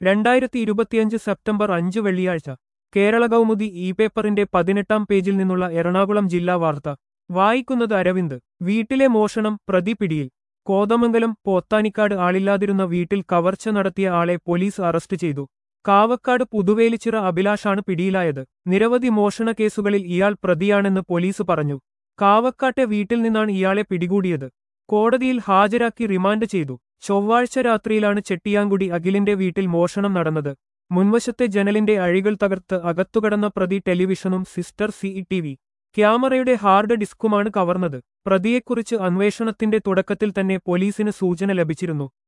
രണ്ടായിരത്തി ഇരുപത്തിയഞ്ച് സെപ്റ്റംബർ അഞ്ച് വെള്ളിയാഴ്ച കേരള കൗമുദി ഇ പേപ്പറിന്റെ പതിനെട്ടാം പേജിൽ നിന്നുള്ള എറണാകുളം ജില്ലാ വാർത്ത വായിക്കുന്നത് അരവിന്ദ് വീട്ടിലെ മോഷണം പ്രതി പിടിയിൽ കോതമംഗലം പോത്താനിക്കാട് ആളില്ലാതിരുന്ന വീട്ടിൽ കവർച്ച നടത്തിയ ആളെ പോലീസ് അറസ്റ്റ് ചെയ്തു കാവക്കാട് പുതുവേലിച്ചിറ അഭിലാഷാണ് പിടിയിലായത് നിരവധി മോഷണ കേസുകളിൽ ഇയാൾ പ്രതിയാണെന്ന് പോലീസ് പറഞ്ഞു കാവക്കാട്ടെ വീട്ടിൽ നിന്നാണ് ഇയാളെ പിടികൂടിയത് കോടതിയിൽ ഹാജരാക്കി റിമാൻഡ് ചെയ്തു ചൊവ്വാഴ്ച രാത്രിയിലാണ് ചെട്ടിയാങ്കുടി അഖിലിന്റെ വീട്ടിൽ മോഷണം നടന്നത് മുൻവശത്തെ ജനലിന്റെ അഴികൾ തകർത്ത് അകത്തുകടന്ന പ്രതി ടെലിവിഷനും സിസ്റ്റർ സിഇടിവി ക്യാമറയുടെ ഹാർഡ് ഡിസ്കുമാണ് കവർന്നത് പ്രതിയെക്കുറിച്ച് അന്വേഷണത്തിന്റെ തുടക്കത്തിൽ തന്നെ പോലീസിന് സൂചന ലഭിച്ചിരുന്നു